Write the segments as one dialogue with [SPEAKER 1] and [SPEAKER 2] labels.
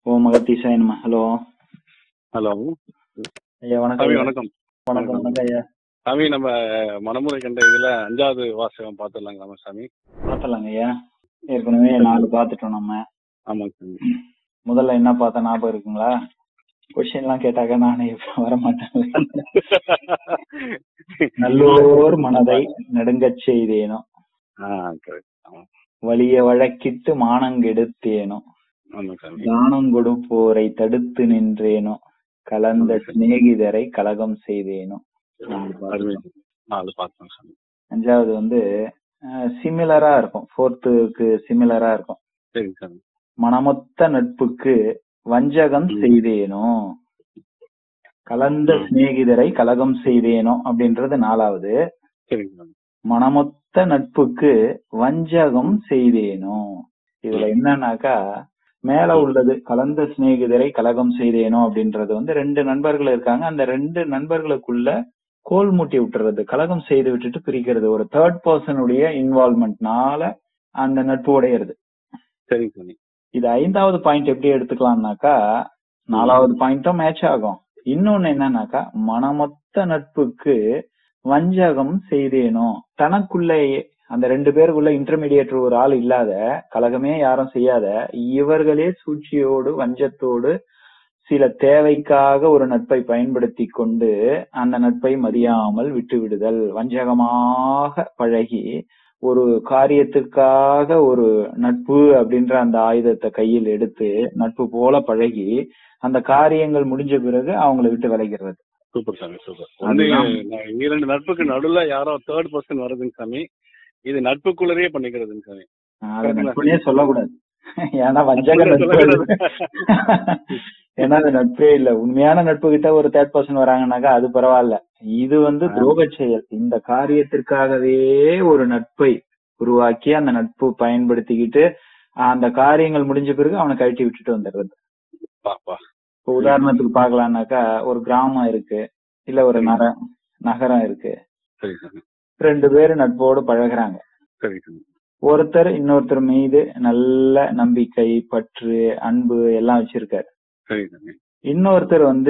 [SPEAKER 1] ஓம் அகத்தீசாய நம hello
[SPEAKER 2] hello
[SPEAKER 1] ஐயா வணக்கம்
[SPEAKER 2] சாமி
[SPEAKER 1] ஐயா.
[SPEAKER 2] வணக்கம்
[SPEAKER 1] வணக்கம் வணக்கம் ஐயா
[SPEAKER 2] சாமி நம்ம மனமுறை கண்ட இதுல அஞ்சாவது வாசகம் பார்த்துடலாங்களாமா சாமி
[SPEAKER 1] பார்த்தலாங்க ஐயா ஏற்கனவே நாலு பார்த்துட்டோம் நம்ம
[SPEAKER 2] ஆமாங்க சாமி
[SPEAKER 1] முதல்ல என்ன பார்த்த ஞாபகம் இருக்குங்களா கொஸ்டின் எல்லாம் கேட்டாக்க நானே இப்ப வர மாட்டேன் நல்லோர் மனதை நடுங்கச் செய்தேனோ
[SPEAKER 2] ஆ கரெக்ட் ஆமா
[SPEAKER 1] வலிய வழக்கிட்டு மானங்கெடுத்தேனோ
[SPEAKER 2] ஆமாங்க சாமி
[SPEAKER 1] தானம் கொடுப்போரை தடுத்து நின்றேனோ கலந்த சிநேகிதரை கலகம் செய்தேனோ நாலு
[SPEAKER 2] அருமை
[SPEAKER 1] பார்த்துட்டோம்.
[SPEAKER 2] நாலு பார்த்தோம் சாமி
[SPEAKER 1] அஞ்சாவது வந்து சிமிலரா இருக்கும் ஃபோர்த்துக்கு சிமிலரா இருக்கும்
[SPEAKER 2] சரிங்க சாமி
[SPEAKER 1] மனமொத்த நட்புக்கு வஞ்சகம்
[SPEAKER 2] ம்.
[SPEAKER 1] செய்தேனோ கலந்த
[SPEAKER 2] ம்.
[SPEAKER 1] சிநேகிதரை கலகம் செய்தேனோ அப்படின்றது நாலாவது
[SPEAKER 2] சரிங்க சாமி
[SPEAKER 1] மனமொத்த நட்புக்கு வஞ்சகம் செய்தேனோ இதுல என்னன்னாக்கா மேல உள்ளது கலந்த சிநேகிதரை கலகம் செய்தேனோ அப்படின்றது வந்து ரெண்டு நண்பர்கள் இருக்காங்க அந்த ரெண்டு நண்பர்களுக்குள்ள கோல் மூட்டி விட்டுறது கலகம் செய்து விட்டுட்டு பிரிக்கிறது ஒரு தேர்ட் பர்சனுடைய இன்வால்மெண்ட்னால அந்த நட்பு உடையிறது
[SPEAKER 2] சரிங்க சாமி
[SPEAKER 1] இது ஐந்தாவது பாயிண்ட் எப்படி எடுத்துக்கலாம்னாக்கா நாலாவது பாயிண்ட்டும் மேட்ச் ஆகும் இன்னொன்னு என்னன்னாக்கா மனமொத்த நட்புக்கு வஞ்சகம் செய்தேனோ தனக்குள்ளேயே அந்த ரெண்டு பேருக்குள்ள இன்டர்மீடியேட் ஒரு ஆள் இல்லாத கலகமே யாரும் செய்யாத இவர்களே சூழ்ச்சியோடு வஞ்சத்தோடு சில தேவைக்காக ஒரு நட்பை பயன்படுத்தி கொண்டு அந்த நட்பை மதியாமல் விட்டு விடுதல் வஞ்சகமாக பழகி ஒரு காரியத்திற்காக ஒரு நட்பு அப்படின்ற அந்த ஆயுதத்தை கையில் எடுத்து நட்பு போல பழகி அந்த காரியங்கள் முடிஞ்ச பிறகு அவங்கள விட்டு விலகிறது
[SPEAKER 2] சூப்பர் சாமி சூப்பர் ஒண்ணு
[SPEAKER 1] அதுதான்.
[SPEAKER 2] நான் இரண்டு நட்புக்கு நடுவுல யாரோ தேர்ட் பர்சன் வருதுங்க சாமி இது நட்புக்குள்ளரே பண்ணிக்கிறதுங்க சாமி
[SPEAKER 1] அதை நட்புனே சொல்லக்கூடாது ஏன்னா வஞ்சக நட்பு அது. ஏன்னா அது நட்பே இல்ல உண்மையான நட்பு கிட்ட ஒரு தேர்ட் பர்சன் வராங்கன்னாக்கா அது பரவாயில்ல இது வந்து துரோக செயல் இந்த காரியத்திற்காகவே ஒரு நட்பை உருவாக்கி அந்த நட்பு பயன்படுத்திக்கிட்டு அந்த காரியங்கள் முடிஞ்ச பிறகு அவனை கழட்டி விட்டுட்டு வந்துடுறது
[SPEAKER 2] பா பா
[SPEAKER 1] இப்போ உதாரணத்துக்கு பார்க்கலாம்னாக்கா ஒரு கிராமம் இருக்கு இல்ல ஒரு நர நகரம் இருக்கு
[SPEAKER 2] சரி சாமி
[SPEAKER 1] ரெண்டு பேரும் நட்போடு பழகுறாங்க
[SPEAKER 2] சரி சாமி
[SPEAKER 1] ஒருத்தர் இன்னொருத்தர் மீது நல்ல நம்பிக்கை பற்று அன்பு எல்லாம் வச்சிருக்காரு
[SPEAKER 2] சரி சாமி
[SPEAKER 1] இன்னொருத்தர் வந்து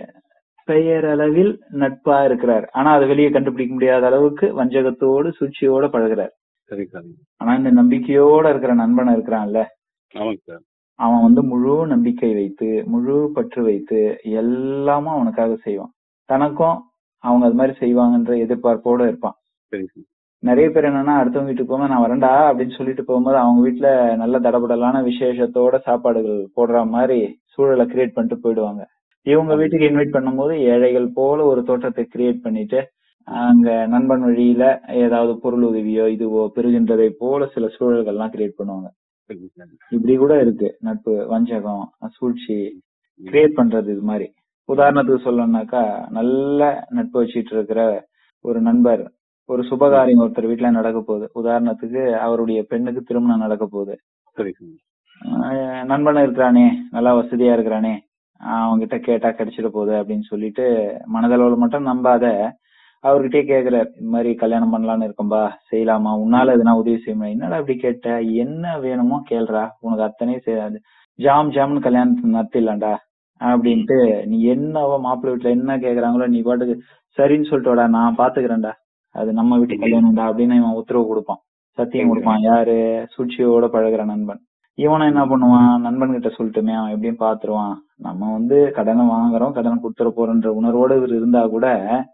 [SPEAKER 1] பெயரளவில் நட்பா இருக்கிறார் ஆனா அதை வெளியே கண்டுபிடிக்க முடியாத அளவுக்கு வஞ்சகத்தோடு சூழ்ச்சியோட பழகுறார்
[SPEAKER 2] சரி சாமி
[SPEAKER 1] ஆனா இந்த நம்பிக்கையோட இருக்கிற நண்பன் இருக்கிறான்ல
[SPEAKER 2] ஆமாங்க சார்
[SPEAKER 1] அவன் வந்து முழு நம்பிக்கை வைத்து முழு பற்று வைத்து எல்லாமும் அவனுக்காக செய்வான் தனக்கும் அவங்க அது மாதிரி செய்வாங்கன்ற எதிர்பார்ப்போட இருப்பான்
[SPEAKER 2] சரி சாமி
[SPEAKER 1] நிறைய பேர் என்னன்னா அடுத்தவங்க வீட்டுக்கு போகும்போது நான் வரேன்டா அப்படின்னு சொல்லிட்டு போகும்போது அவங்க வீட்டுல நல்ல தடபடலான விசேஷத்தோட சாப்பாடுகள் போடுற மாதிரி சூழலை கிரியேட் பண்ணிட்டு போயிடுவாங்க இவங்க வீட்டுக்கு இன்வைட் பண்ணும்போது ஏழைகள் போல ஒரு தோற்றத்தை கிரியேட் பண்ணிட்டு அங்க நண்பன் வழியில ஏதாவது பொருள் உதவியோ இதுவோ பெறுகின்றதை போல சில சூழல்கள்லாம் கிரியேட் பண்ணுவாங்க
[SPEAKER 2] சரி சாமி
[SPEAKER 1] இப்படி கூட இருக்கு நட்பு வஞ்சகம் சூழ்ச்சி கிரியேட் பண்றது இது மாதிரி உதாரணத்துக்கு சொல்லணும்னாக்கா நல்ல நட்பு வச்சிட்டு இருக்கிற ஒரு நண்பர் ஒரு சுபகாரியம் ஒருத்தர் வீட்டுல நடக்க போகுது உதாரணத்துக்கு அவருடைய பெண்ணுக்கு திருமணம் நடக்க போகுது
[SPEAKER 2] சரி சாமி
[SPEAKER 1] ஆஹ் நண்பன் இருக்கிறானே நல்லா வசதியா இருக்கிறானே அவன்கிட்ட கேட்டா கிடைச்சிட போகுது அப்படின்னு சொல்லிட்டு மனதளவுல மட்டும் நம்பாத அவர்கிட்டயே கேக்குறாரு இந்த மாதிரி கல்யாணம் பண்ணலாம்னு இருக்கம்பா செய்யலாமா உன்னால எதுனா உதவி செய்யுமா என்னடா அப்படி கேட்ட என்ன வேணுமோ கேள்றா உனக்கு அத்தனை செய்யாது ஜாம் ஜாம்னு கல்யாணத்துக்கு நடத்திடலாம்டா அப்படின்ட்டு நீ என்னவோ மாப்பிள்ளை வீட்டுல என்ன கேக்குறாங்களோ நீ பாட்டுக்கு சரின்னு சொல்லிட்டு வாடா நான் பாத்துக்கிறேன்டா அது நம்ம வீட்டு கல்யாணம்டா அப்படின்னு இவன் உத்தரவு கொடுப்பான் சத்தியம் கொடுப்பான் யாரு சூழ்ச்சியோட பழகுற நண்பன் இவனும் என்ன பண்ணுவான் நண்பன் கிட்ட சொல்லட்டுமே அவன் எப்படியும் பாத்துருவான் நம்ம வந்து கடனை வாங்குறோம் கடனை கொடுத்துட போறோன்ற உணர்வோட இவர் இருந்தா கூட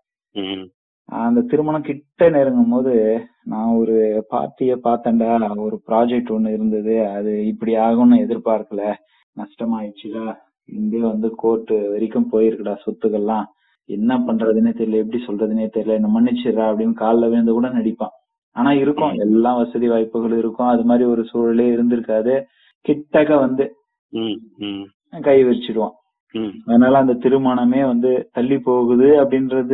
[SPEAKER 2] ம்
[SPEAKER 1] அந்த திருமணம் கிட்ட நெருங்கும் போது நான் ஒரு பார்ட்டிய பார்த்தேன்டா ஒரு ப்ராஜெக்ட் ஒண்ணு இருந்தது அது இப்படி ஆகும்னு எதிர்பார்க்கல நஷ்டமாயிடுச்சுடா இங்கே வந்து கோர்ட்டு வரைக்கும் போயிருக்குடா சொத்துக்கள்லாம் என்ன பண்றதுன்னே தெரியல எப்படி சொல்றதுன்னே தெரியல என்ன மன்னிச்சிடுறா அப்படின்னு காலில் விழுந்து கூட நடிப்பான் ஆனா இருக்கும் எல்லாம் வசதி வாய்ப்புகள் இருக்கும் அது மாதிரி ஒரு சூழலே இருந்திருக்காது கிட்டக்க வந்து
[SPEAKER 2] ம் ம்
[SPEAKER 1] கை வச்சிடுவான்
[SPEAKER 2] ம்
[SPEAKER 1] அதனால அந்த திருமணமே வந்து தள்ளி போகுது அப்படின்றது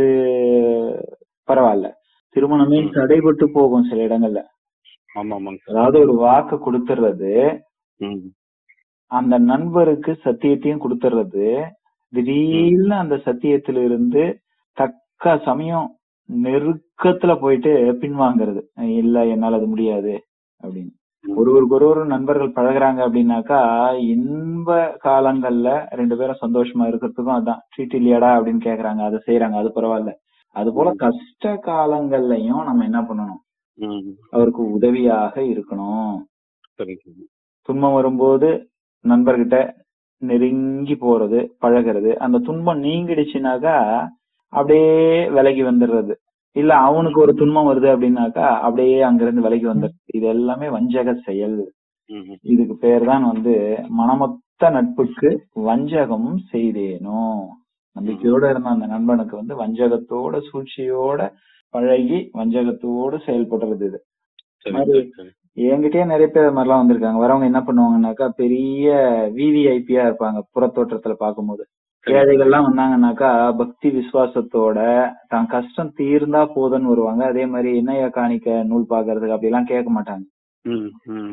[SPEAKER 1] பரவாயில்ல திருமணமே தடைபட்டு போகும் சில இடங்கள்ல
[SPEAKER 2] ஆமா ஆமாங்க சார்
[SPEAKER 1] அதாவது ஒரு வாக்கு கொடுத்துறது
[SPEAKER 2] ம்
[SPEAKER 1] அந்த நண்பருக்கு சத்தியத்தையும் கொடுத்துறது திடீர்னு அந்த சத்தியத்துல இருந்து தக்க சமயம் நெருக்கத்துல போயிட்டு பின்வாங்கிறது இல்ல என்னால அது முடியாது அப்படின்னு ஒருவருக்கு ஒருவர் நண்பர்கள் பழகுறாங்க அப்படின்னாக்கா இன்ப காலங்கள்ல ரெண்டு பேரும் சந்தோஷமா இருக்கிறதுக்கும் அதான் ட்ரீட் இல்லையாடா அப்படின்னு கேக்குறாங்க அதை செய்யறாங்க அது பரவாயில்ல அது போல கஷ்ட காலங்கள்லயும் நம்ம என்ன பண்ணணும்
[SPEAKER 2] ம்.
[SPEAKER 1] அவருக்கு உதவியாக இருக்கணும்
[SPEAKER 2] சரி சரி
[SPEAKER 1] துன்பம் வரும்போது நண்பர்கிட்ட நெருங்கி போறது பழகுறது அந்த துன்பம் நீங்கிடுச்சுனாக்கா அப்படியே விலகி வந்துடுறது இல்ல அவனுக்கு ஒரு துன்பம் வருது அப்படின்னாக்கா அப்படியே அங்கிருந்து விலகி வந்துடுறது இது எல்லாமே வஞ்சக செயல்
[SPEAKER 2] ம், ம்.
[SPEAKER 1] இதுக்கு பேர் தான் வந்து மனமொத்த நட்புக்கு வஞ்சகம் செய்தேனோ நம்பிக்கையோட இருந்த அந்த நண்பனுக்கு வந்து வஞ்சகத்தோட சூழ்ச்சியோட பழகி வஞ்சகத்தோடு செயல்படுறது இது
[SPEAKER 2] சரி
[SPEAKER 1] மாதிரி
[SPEAKER 2] சரி சரி
[SPEAKER 1] என்கிட்டயே நிறைய பேர் அது மாதிரிலாம் வந்திருக்காங்க வரவங்க என்ன பண்ணுவாங்கன்னாக்கா பெரிய விவிஐபியா இருப்பாங்க புறத்தோற்றத்துல பார்க்கும்போது ஏழைகள்லாம் வந்தாங்கன்னாக்கா பக்தி விசுவாசத்தோட தான் கஷ்டம் தீர்ந்தா போதும்னு வருவாங்க அதே மாதிரி என்னையா காணிக்க நூல் பாக்குறதுக்கு அப்படிலாம் கேட்க மாட்டாங்க
[SPEAKER 2] ம், ம்.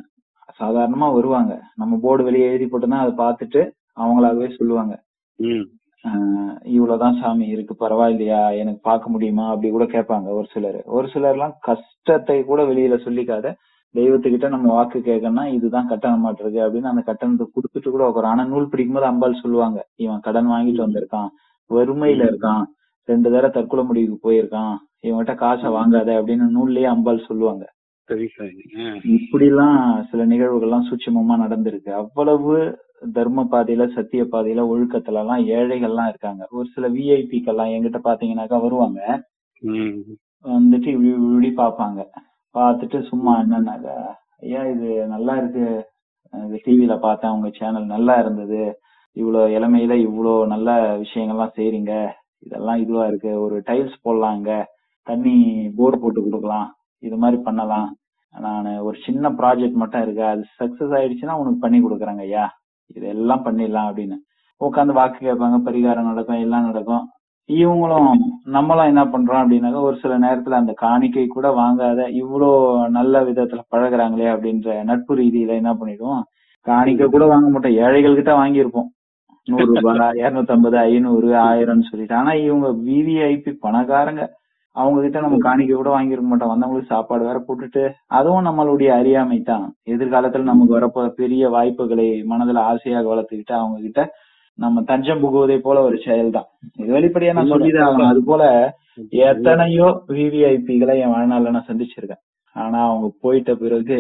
[SPEAKER 1] சாதாரணமா வருவாங்க நம்ம போர்டு வெளியே எழுதி போட்டுனா அதை பார்த்துட்டு அவங்களாகவே சொல்லுவாங்க
[SPEAKER 2] ம்.
[SPEAKER 1] ஆஹ் இவ்வளவுதான் சாமி இருக்கு பரவாயில்லையா எனக்கு பார்க்க முடியுமா அப்படி கூட கேட்பாங்க ஒரு சிலர் ஒரு சிலர்லாம் கஷ்டத்தை கூட வெளியில சொல்லிக்காத தெய்வத்துக்கிட்ட நம்ம வாக்கு கேட்கணும்னா இதுதான் கட்டணமாட்டு இருக்கு அப்படின்னு அந்த கட்டணத்தை கொடுத்துட்டு கூட உட்கார ஆனா நூல் பிடிக்கும்போது அம்பாள் சொல்லுவாங்க இவன் கடன் வாங்கிட்டு வந்திருக்கான் வறுமையில இருக்கான் ரெண்டு தடவை தற்கொலை முடிவுக்கு போயிருக்கான் இவன்கிட்ட காசை வாங்காத அப்படின்னு நூல்லயே அம்பாள் சொல்லுவாங்க
[SPEAKER 2] சரி சரி ஆ.
[SPEAKER 1] இப்படிலாம் சில நிகழ்வுகள்லாம் சூட்சமமா நடந்திருக்கு அவ்வளவு தர்ம பாதையில சத்திய பாதையில ஒழுக்கத்துல எல்லாம் ஏழைகள்லாம் இருக்காங்க ஒரு சில விஐபிக்கெல்லாம் என்கிட்ட பாத்தீங்கன்னாக்கா வருவாங்க
[SPEAKER 2] ம்.
[SPEAKER 1] வந்துட்டு இப்படி இப்படி பார்ப்பாங்க பார்த்துட்டு சும்மா என்னன்னாக்கா ஐயா இது நல்லா இருக்கு இது டிவியில பார்த்தேன் உங்க சேனல் நல்லா இருந்தது இவ்வளோ இளமையில இவ்வளோ நல்ல விஷயங்கள்லாம் செய்றீங்க இதெல்லாம் இதுவா இருக்கு ஒரு டைல்ஸ் போடலாங்க தண்ணி போர் போட்டு கொடுக்கலாம் இது மாதிரி பண்ணலாம் நான் ஒரு சின்ன ப்ராஜெக்ட் மட்டும் இருக்கு அது சக்சஸ் ஆயிடுச்சுன்னா உனக்கு பண்ணி கொடுக்குறேங்க ஐயா இதெல்லாம் பண்ணிடலாம் அப்படின்னு உட்காந்து வாக்கு கேட்பாங்க பரிகாரம் நடக்கும் எல்லாம் நடக்கும் இவங்களும் நம்மளும் என்ன பண்றோம் அப்படின்னாக்கா ஒரு சில நேரத்துல அந்த காணிக்கை கூட வாங்காத இவ்வளோ நல்ல விதத்துல பழகுறாங்களே அப்படின்ற நட்பு ரீதியில என்ன பண்ணிடுவோம் காணிக்கை கூட வாங்க மாட்டோம் ஏழைகள் கிட்ட வாங்கியிருப்போம் நூறு ரூபாய் இருநூத்தி ஐம்பது ஐநூறு ஆயிரம்னு சொல்லிட்டு ஆனா இவங்க விவிஐபி பணக்காரங்க அவங்க கிட்ட நம்ம காணிக்கை கூட வாங்கியிருக்க மாட்டோம் வந்தவங்களுக்கு சாப்பாடு வேற போட்டுட்டு அதுவும் நம்மளுடைய அறியாமை தான் எதிர்காலத்துல நமக்கு வரப்போ பெரிய வாய்ப்புகளை மனதுல ஆசையாக வளர்த்துக்கிட்டு அவங்க கிட்ட நம்ம தஞ்சம் புகுவதை போல ஒரு செயல் தான் இது வெளிப்படையா நான் சொல்லிதான் ஆகணும் அது போல எத்தனையோ விவிஐபிகளை என் வாழ்நாள்ல நான் சந்திச்சிருக்கேன் ஆனா அவங்க போயிட்ட பிறகு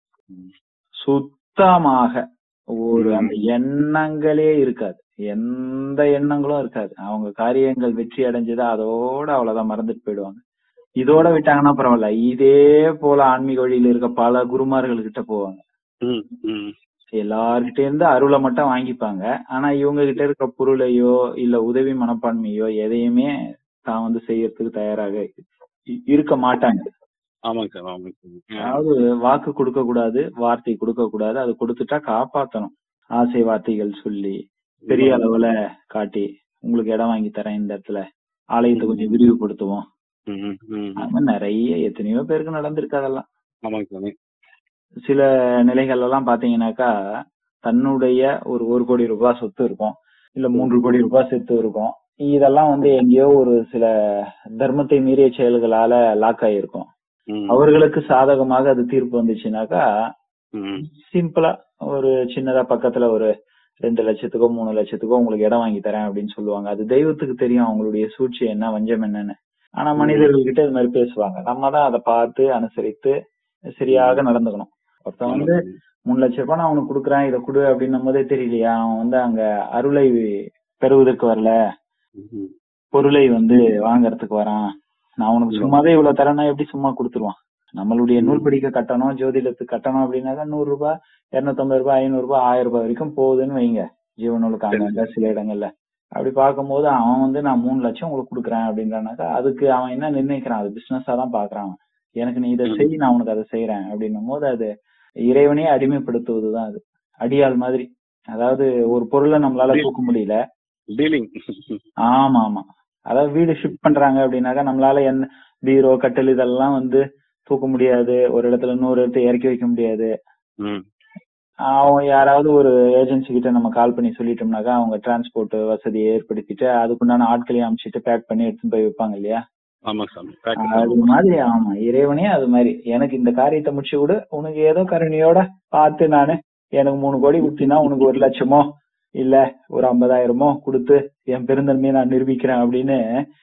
[SPEAKER 1] சுத்தமாக ஒரு அந்த எண்ணங்களே இருக்காது எந்த எண்ணங்களும் இருக்காது அவங்க காரியங்கள் வெற்றி அடைஞ்சதா அதோட அவ்வளவுதான் மறந்துட்டு போயிடுவாங்க இதோட விட்டாங்கன்னா பரவாயில்ல இதே போல ஆன்மீக வழியில இருக்க பல குருமார்கள் கிட்ட போவாங்க
[SPEAKER 2] ம், ம்.
[SPEAKER 1] எல்லார்கிட்ட இருந்து அருளை மட்டும் வாங்கிப்பாங்க ஆனா இவங்க கிட்ட இருக்க பொருளையோ இல்ல உதவி மனப்பான்மையோ எதையுமே தான் வந்து செய்யறதுக்கு தயாராக இ- இருக்க மாட்டாங்க
[SPEAKER 2] ஆமாங்க சார் ஆமாங்க சார் ஆ.
[SPEAKER 1] அதாவது வாக்கு கொடுக்க கூடாது வார்த்தை கொடுக்க கூடாது அது கொடுத்துட்டா காப்பாத்தணும் ஆசை வார்த்தைகள் சொல்லி பெரிய அளவுல காட்டி உங்களுக்கு இடம் வாங்கி தரேன் இந்த இடத்துல ஆலயத்தை கொஞ்சம் விரிவுபடுத்துவோம்
[SPEAKER 2] ம், ம், ம்.
[SPEAKER 1] அது மாதிரி நிறைய எத்தனையோ பேருக்கு நடந்திருக்கு அதெல்லாம்
[SPEAKER 2] ஆமாங்க சாமி
[SPEAKER 1] சில நிலைகள் எல்லாம் பாத்தீங்கன்னாக்கா தன்னுடைய ஒரு ஒரு கோடி ரூபாய் சொத்து இருக்கும் இல்ல மூன்று கோடி ரூபாய் சொத்து இருக்கும் இதெல்லாம் வந்து எங்கேயோ ஒரு சில தர்மத்தை மீறிய செயல்களால லாக் ஆயிருக்கும்
[SPEAKER 2] ம்,
[SPEAKER 1] அவர்களுக்கு சாதகமாக அது தீர்ப்பு வந்துச்சுனாக்கா
[SPEAKER 2] ம்.
[SPEAKER 1] சிம்பிளா ஒரு சின்னதா பக்கத்துல ஒரு ரெண்டு லட்சத்துக்கோ மூணு லட்சத்துக்கோ உங்களுக்கு இடம் வாங்கி தரேன் அப்படின்னு சொல்லுவாங்க அது தெய்வத்துக்கு தெரியும் அவங்களுடைய சூழ்ச்சி என்ன வஞ்சம் என்னன்னு ஆனா மனிதர்கள் கிட்ட இது மாதிரி பேசுவாங்க நம்ம தான் அதை பார்த்து அனுசரித்து சரியாக நடந்துக்கணும் ஒருத்தன் வந்து
[SPEAKER 2] ஆமாங்க சாமி.
[SPEAKER 1] மூணு லட்ச ரூபாய் நான் அவனுக்கு கொடுக்குறேன் இதை கொடு அப்படின்னும் போதே தெரியலையா அவன் வந்து அங்க அருளை பெறுவதற்கு வரல
[SPEAKER 2] ம்,
[SPEAKER 1] பொருளை வந்து வாங்குறதுக்கு வரான் நான் அவனுக்கு சும்மாவே இவ்வளவு தரேன்னா எப்படி சும்மா கொடுத்துருவான் நம்மளுடைய நூல் படிக்க கட்டணம் ஜோதிடத்துக்கு கட்டணம் அப்படின்னாக்கா நூறு ரூபாய் இருநூத்தம்பது ரூபாய் ஐநூறு ரூபாய் ஆயிரம் ரூபாய் வரைக்கும் போகுதுன்னு வைங்க ஜீவநூலுக்கு அங்கங்க சில இடங்கள்ல அப்படி பார்க்கும்போது அவன் வந்து நான் மூணு லட்சம் உங்களுக்கு கொடுக்குறேன் அப்படின்றானாக்கா அதுக்கு அவன் என்ன நிர்ணயிக்கிறான் அது பிசினஸா தான் பாக்குறான் அவன். எனக்கு நீ இதை செய் நான் உனக்கு அதை செய்யறேன் அப்படின்னும் போது அது இறைவனையே அடிமைப்படுத்துவதுதான் அது அடியாள் மாதிரி அதாவது ஒரு பொருளை நம்மளால தூக்க முடியல
[SPEAKER 2] டீலிங்
[SPEAKER 1] ஆமா ஆமா அதாவது வீடு ஷிஃப்ட் பண்றாங்க அப்படின்னாக்கா நம்மளால என்ன பீரோ கட்டில் இதெல்லாம் வந்து தூக்க முடியாது ஒரு இடத்துல இன்னொரு இடத்துல இறக்கி வைக்க முடியாது
[SPEAKER 2] ம்,
[SPEAKER 1] அவங்க யாராவது ஒரு ஏஜென்சி கிட்ட நம்ம கால் பண்ணி சொல்லிட்டோம்னாக்கா அவங்க டிரான்ஸ்போர்ட் வசதியை ஏற்படுத்திட்டு அதுக்குண்டான ஆட்களையும் அமைச்சிட்டு பேக் பண்ணி எடுத்துட்டு போய் வைப்பாங்க இல்லையா
[SPEAKER 2] ஆமா சாமி Pack
[SPEAKER 1] அது மாதிரி ஆமா இறைவனே அது மாதிரி எனக்கு இந்த காரியத்தை முடிச்சு விடு உனக்கு ஏதோ கருணையோட பார்த்து நானு எனக்கு மூணு கோடி கொடுத்தீங்கன்னா உனக்கு ஒரு லட்சமோ இல்ல ஒரு ஐம்பதாயிரமோ கொடுத்து என் பெருந்தன்மையை நான் நிரூபிக்கிறேன் அப்படின்னு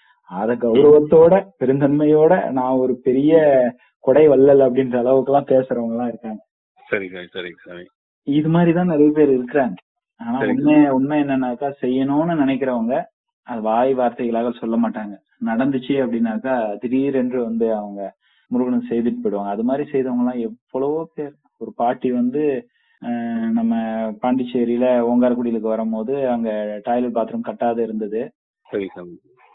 [SPEAKER 1] அத கௌரவத்தோட பெருந்தன்மையோட நான் ஒரு பெரிய கொடை வள்ளல் அப்படின்ற அளவுக்கு எல்லாம் பேசுறவங்க எல்லாம் இருக்காங்க
[SPEAKER 2] சரி சாமி சரி சாமி
[SPEAKER 1] இது மாதிரிதான் நிறைய பேர் இருக்கிறாங்க ஆனா
[SPEAKER 2] சரி.
[SPEAKER 1] உண்மை உண்மை என்னன்னாக்கா செய்யணும்னு நினைக்கிறவங்க அது வாய் வார்த்தைகளாக சொல்ல மாட்டாங்க நடந்துச்சு அப்படின்னாக்கா திடீரென்று வந்து அவங்க முருகனை செய்துட்டு போயிடுவாங்க அது மாதிரி செய்தவங்க எல்லாம் எவ்வளவோ பேர் ஒரு பாட்டி வந்து அஹ், நம்ம பாண்டிச்சேரியில ஓங்காரக்குடியிலுக்கு வரும்போது அங்க டாய்லெட் பாத்ரூம் கட்டாத இருந்தது
[SPEAKER 2] சரி சாமி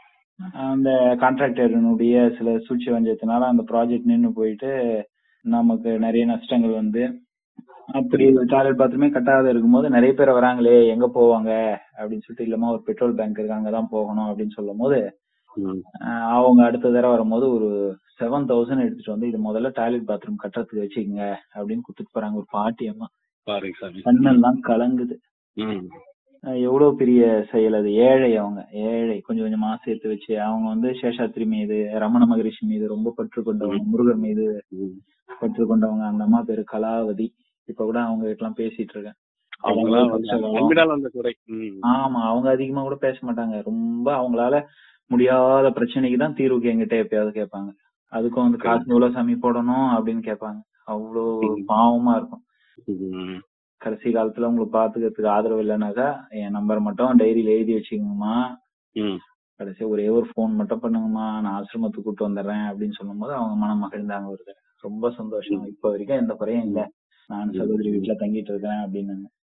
[SPEAKER 1] அந்த கான்ட்ராக்டருடைய சில சூழ்ச்சி வஞ்சத்தினால அந்த ப்ராஜெக்ட் நின்னு போயிட்டு நமக்கு நிறைய நஷ்டங்கள் வந்து அப்படி டாய்லெட் பாத்ரூமே கட்டாத இருக்கும்போது நிறைய பேர் வராங்களே எங்க போவாங்க அப்படின்னு சொல்லிட்டு இல்லமா ஒரு பெட்ரோல் பேங்க் இருக்கு அங்கதான் போகணும் அப்படின்னு சொல்லும் போது
[SPEAKER 2] ம்.
[SPEAKER 1] ஆஹ் அவங்க அடுத்த தடவை வரும்போது ஒரு செவன் தௌசண்ட் எடுத்துட்டு வந்து இது முதல்ல டாய்லெட் பாத்ரூம் கட்டுறதுக்கு வச்சுக்கங்க அப்படின்னு கொடுத்துட்டு போறாங்க ஒரு பாட்டி அம்மா
[SPEAKER 2] பாருங்க சாமி
[SPEAKER 1] கண்ணெல்லாம் கலங்குது
[SPEAKER 2] ம்
[SPEAKER 1] ஆஹ் எவ்வளவு பெரிய செயல் அது ஏழை அவங்க ஏழை கொஞ்சம் கொஞ்சமா சேர்த்து வச்சு அவங்க வந்து சேஷாத்ரி மீது ரமண மகரிஷி மீது ரொம்ப பற்று கொண்டவங்க முருகர் மீது
[SPEAKER 2] ம்.
[SPEAKER 1] பற்று கொண்டவங்க அந்த அம்மா பேரு கலாவதி இப்ப கூட அவங்க கிட்ட எல்லாம் பேசிட்டு இருக்கேன்
[SPEAKER 2] அவங்களாம் வந்து அன்பினால் வந்த குறை ம்
[SPEAKER 1] ஆமா அவங்க அதிகமா கூட பேச மாட்டாங்க ரொம்ப அவங்களால முடியாத பிரச்சனைக்கு தான் தீர்வுக்கு எங்கிட்ட எப்பயாவது கேட்பாங்க அதுக்கும் வந்து காசு எவ்வளவு சாமி போடணும் அப்படின்னு கேட்பாங்க அவ்வளோ பாவமா இருக்கும்
[SPEAKER 2] ம்.
[SPEAKER 1] கடைசி காலத்துல உங்களுக்கு பாத்துக்கிறதுக்கு ஆதரவு இல்லைனாக்கா என் நம்பர் மட்டும் டைரியில எழுதி வச்சுக்கோங்கம்மா
[SPEAKER 2] ம்
[SPEAKER 1] கடைசி ஒரே ஒரு ஃபோன் மட்டும் பண்ணுங்கம்மா நான் ஆசிரமத்துக்கு கூட்டு வந்துடுறேன் அப்படின்னு சொல்லும்போது அவங்க மனம் மகிழ்ந்தாங்க ஒரு தடவை. ரொம்ப சந்தோஷம் இப்ப வரைக்கும் எந்த குறையும் இல்ல நான் சகோதரி வீட்டுல தங்கிட்டு இருக்கேன் அப்படின்னு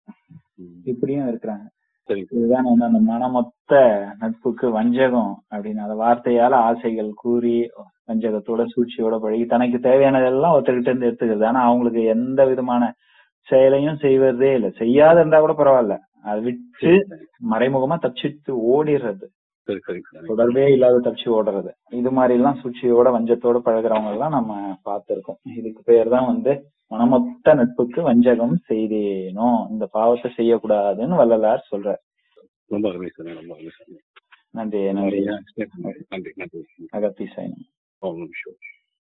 [SPEAKER 2] ம்.
[SPEAKER 1] இப்படியும் இருக்கிறாங்க
[SPEAKER 2] சரி
[SPEAKER 1] இதுதான் வந்து அந்த மனமொத்த நட்புக்கு வஞ்சகம் அப்படின்னு அந்த வார்த்தையால ஆசைகள் கூறி வஞ்சகத்தோட சூழ்ச்சியோட பழகி தனக்கு தேவையானதெல்லாம் ஒருத்தர்கிட்ட இருந்து எடுத்துக்கிறது ஆனா அவங்களுக்கு எந்த விதமான செயலையும் செய்வதே இல்லை செய்யாத இருந்தா கூட பரவாயில்ல அதை விட்டு மறைமுகமா தப்பிச்சுட்டு ஓடிடுறது
[SPEAKER 2] சரி சரி சாமி
[SPEAKER 1] தொடர்பே இல்லாத தப்பிச்சு ஓடுறது இது மாதிரி எல்லாம் சூழ்ச்சியோட வஞ்சத்தோட பழகுறவங்க எல்லாம் நம்ம பார்த்திருக்கோம் இதுக்கு பேர் தான் வந்து மனமொத்த நட்புக்கு வஞ்சகம் செய்தேனோ இந்த பாவத்தை செய்யக்கூடாதுன்னு வள்ளலார் சொல்றார்
[SPEAKER 2] ரொம்ப அருமை சாமி ரொம்ப அருமை சாமி
[SPEAKER 1] நன்றி நன்றி
[SPEAKER 2] நன்றி நன்றி
[SPEAKER 1] அகத்தி சைனம்
[SPEAKER 2] ஓம் நம சிவாய.